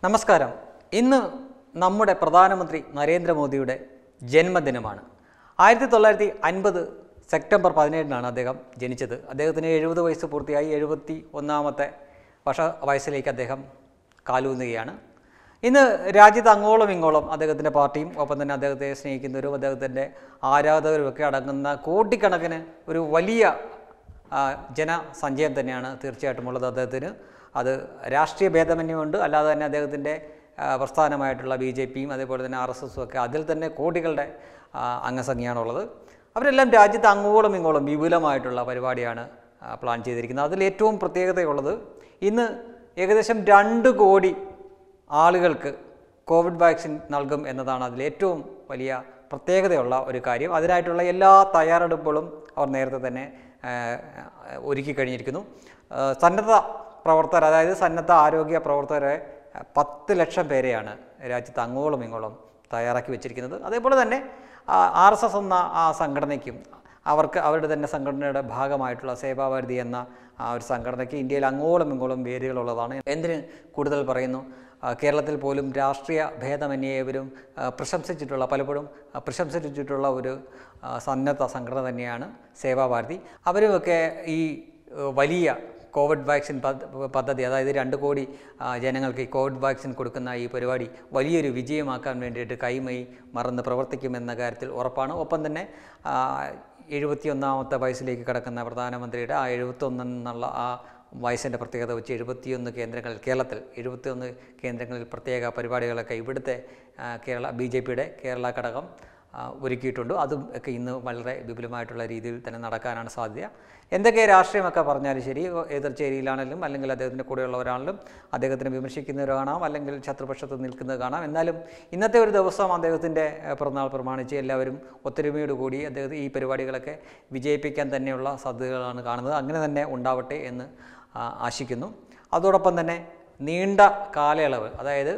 നമസ്കാരം ഇന്ന് നമ്മുടെ പ്രധാനമന്ത്രി നരേന്ദ്രമോദിയുടെ ജന്മദിനമാണ് ആയിരത്തി തൊള്ളായിരത്തി അൻപത് സെപ്റ്റംബർ പതിനേഴിനാണ് അദ്ദേഹം ജനിച്ചത് അദ്ദേഹത്തിന് എഴുപത് വയസ്സ് പൂർത്തിയായി എഴുപത്തി ഒന്നാമത്തെ വർഷ വയസ്സിലേക്ക് അദ്ദേഹം കാലൂന്നുകയാണ് ഇന്ന് രാജ്യത്ത് അങ്ങോളം ഇങ്ങോളം അദ്ദേഹത്തിൻ്റെ പാർട്ടിയും ഒപ്പം തന്നെ അദ്ദേഹത്തെ സ്നേഹിക്കുന്നവരും അദ്ദേഹത്തിൻ്റെ ആരാധകരും ഒക്കെ അടങ്ങുന്ന കോടിക്കണക്കിന് ഒരു വലിയ ആ, ജനസഞ്ചയം തന്നെയാണ് തീർച്ചയായിട്ടും ഉള്ളത് അദ്ദേഹത്തിന് അത് രാഷ്ട്രീയ ഭേദമന്യമുണ്ട് അല്ലാതെ തന്നെ അദ്ദേഹത്തിൻ്റെ ആ, പ്രസ്ഥാനമായിട്ടുള്ള ബി ജെ പിയും അതേപോലെ തന്നെ ആർ എസ് എസും ഒക്കെ അതിൽ തന്നെ കോടികളുടെ ആ, അംഗസംഖ്യയാണുള്ളത് അവരെല്ലാം രാജ്യത്ത് അങ്ങോളം ഇങ്ങോളം വിപുലമായിട്ടുള്ള പരിപാടിയാണ് ആ, പ്ലാൻ ചെയ്തിരിക്കുന്നത് അതിൽ ഏറ്റവും പ്രത്യേകതയുള്ളത് ഇന്ന് ഏകദേശം രണ്ട് കോടി ആളുകൾക്ക് കോവിഡ് വാക്സിൻ നൽകും എന്നതാണ് അതിൽ ഏറ്റവും വലിയ പ്രത്യേകതയുള്ള ഒരു കാര്യം അതിനായിട്ടുള്ള എല്ലാ തയ്യാറെടുപ്പുകളും അവർ നേരത്തെ തന്നെ ആ, ഒരുക്കി കഴിഞ്ഞിരിക്കുന്നു ആ, സന്നദ്ധ പ്രവർത്തകർ അതായത് സന്നദ്ധ ആരോഗ്യ പ്രവർത്തകരെ ആ, പത്ത് ലക്ഷം പേരെയാണ് രാജ്യത്ത് അങ്ങോളം ഇങ്ങോളം തയ്യാറാക്കി വെച്ചിരിക്കുന്നത് അതേപോലെ തന്നെ ആർ എസ് എസ് എന്ന ആ സംഘടനയ്ക്കും അവർക്ക് അവരുടെ തന്നെ സംഘടനയുടെ ഭാഗമായിട്ടുള്ള സേവാഭാരതി എന്ന ആ ഒരു സംഘടനയ്ക്ക് ഇന്ത്യയിൽ അങ്ങോളം ഇങ്ങോളം വേരുകളുള്ളതാണ് എന്തിന് കൂടുതൽ പറയുന്നു ആ, കേരളത്തിൽ പോലും രാഷ്ട്രീയ ഭേദമന്യേവരും ആ, പ്രശംസിച്ചിട്ടുള്ള പലപ്പോഴും ആ, പ്രശംസിച്ചിട്ടുള്ള ഒരു ആ, സന്നദ്ധ സംഘടന തന്നെയാണ് സേവാഭാരതി അവരുമൊക്കെ ഈ ഏഹ്, വലിയ കോവിഡ് വാക്സിൻ പദ്ധ- പദ്ധതി അതായത് രണ്ട് കോടി ആ, ജനങ്ങൾക്ക് ഈ കോവിഡ് വാക്സിൻ കൊടുക്കുന്ന ഈ പരിപാടി വലിയൊരു വിജയമാക്കാൻ വേണ്ടിയിട്ട് കൈമൈ മറന്ന് പ്രവർത്തിക്കുമെന്ന കാര്യത്തിൽ ഉറപ്പാണ് ഒപ്പം തന്നെ ആ, എഴുപത്തിയൊന്നാമത്തെ വയസ്സിലേക്ക് കടക്കുന്ന പ്രധാനമന്ത്രിയുടെ ആ എഴുപത്തൊന്ന് എന്നുള്ള ആ വയസ്സിൻ്റെ പ്രത്യേകത വെച്ച് എഴുപത്തിയൊന്ന് കേന്ദ്രങ്ങളിൽ കേരളത്തിൽ എഴുപത്തിയൊന്ന് കേന്ദ്രങ്ങളിൽ പ്രത്യേക പരിപാടികളൊക്കെ ഇവിടുത്തെ ആ, കേരള ബി ജെ പിയുടെ കേരള ഘടകം ആ, ഒരുക്കിയിട്ടുണ്ട് അതും ഒക്കെ ഇന്ന് വളരെ വിപുലമായിട്ടുള്ള രീതിയിൽ തന്നെ നടക്കാനാണ് സാധ്യത എന്തൊക്കെ രാഷ്ട്രീയമൊക്കെ പറഞ്ഞാലും ശരി എതിർച്ചേരിയിലാണെങ്കിലും അല്ലെങ്കിൽ അദ്ദേഹത്തിൻ്റെ കൂടെയുള്ളവരാണെങ്കിലും അദ്ദേഹത്തിനെ വിമർശിക്കുന്നവർ കാണാം അല്ലെങ്കിൽ ശത്രുപക്ഷത്ത് നിൽക്കുന്നത് കാണാം എന്നാലും ഇന്നത്തെ ഒരു ദിവസം അദ്ദേഹത്തിൻ്റെ ഏഹ്, പിറന്നാൾ പ്രമാണിച്ച് എല്ലാവരും ഒത്തൊരുമയോട് കൂടി അദ്ദേഹത്തെ ഈ പരിപാടികളൊക്കെ വിജയിപ്പിക്കാൻ തന്നെയുള്ള സാധ്യതകളാണ് കാണുന്നത് അങ്ങനെ തന്നെ ഉണ്ടാവട്ടെ എന്ന് ആ, ആശിക്കുന്നു അതോടൊപ്പം തന്നെ നീണ്ട കാലയളവ് അതായത്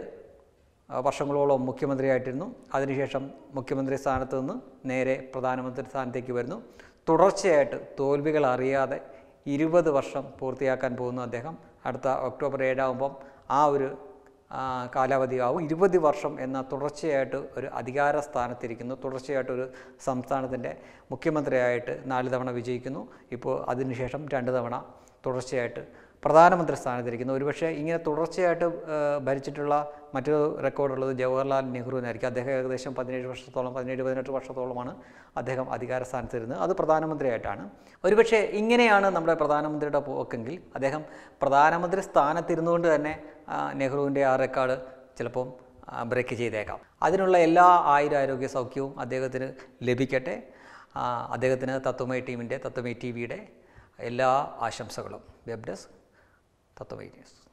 ആ, വർഷങ്ങളോളം മുഖ്യമന്ത്രിയായിട്ടിരുന്നു അതിനുശേഷം മുഖ്യമന്ത്രി സ്ഥാനത്ത് നിന്ന് നേരെ പ്രധാനമന്ത്രി സ്ഥാനത്തേക്ക് വരുന്നു തുടർച്ചയായിട്ട് തോൽവികൾ അറിയാതെ ഇരുപത് വർഷം പൂർത്തിയാക്കാൻ പോകുന്നു അദ്ദേഹം അടുത്ത ഒക്ടോബർ ഏഴാകുമ്പം ആ ഒരു ആ, കാലാവധിയാവും ഇരുപത് വർഷം എന്ന തുടർച്ചയായിട്ട് ഒരു അധികാര സ്ഥാനത്തിരിക്കുന്നു തുടർച്ചയായിട്ട് ഒരു സംസ്ഥാനത്തിൻ്റെ മുഖ്യമന്ത്രിയായിട്ട് നാല് തവണ വിജയിക്കുന്നു ഇപ്പോൾ അതിനുശേഷം രണ്ട് തവണ തുടർച്ചയായിട്ട് പ്രധാനമന്ത്രി സ്ഥാനത്തിരിക്കുന്നു ഒരുപക്ഷെ ഇങ്ങനെ തുടർച്ചയായിട്ട് ആ, ഭരിച്ചിട്ടുള്ള മറ്റൊരു റെക്കോർഡുള്ളത് ജവഹർലാൽ നെഹ്റുവിനായിരിക്കും അദ്ദേഹം ഏകദേശം പതിനേഴ് വർഷത്തോളം പതിനേഴ് പതിനെട്ട് വർഷത്തോളമാണ് അദ്ദേഹം അധികാര സ്ഥാനത്തിരുന്നത് അത് പ്രധാനമന്ത്രിയായിട്ടാണ് ഒരുപക്ഷെ ഇങ്ങനെയാണ് നമ്മുടെ പ്രധാനമന്ത്രിയുടെ പോക്കെങ്കിൽ അദ്ദേഹം പ്രധാനമന്ത്രി സ്ഥാനത്തിരുന്നുകൊണ്ട് തന്നെ ആ, നെഹ്റുവിൻ്റെ ആ റെക്കോർഡ് ചിലപ്പം ബ്രേക്ക് ചെയ്തേക്കാം അതിനുള്ള എല്ലാ ആയുരാരോഗ്യ സൗഖ്യവും അദ്ദേഹത്തിന് ലഭിക്കട്ടെ ആ, അദ്ദേഹത്തിന് തത്വമൈ ടീമിൻ്റെ തത്വമൈ ടി വിയുടെ എല്ലാ ആശംസകളും വെബ് ഡെസ്ക് തത്വമൈ ന്യൂസ്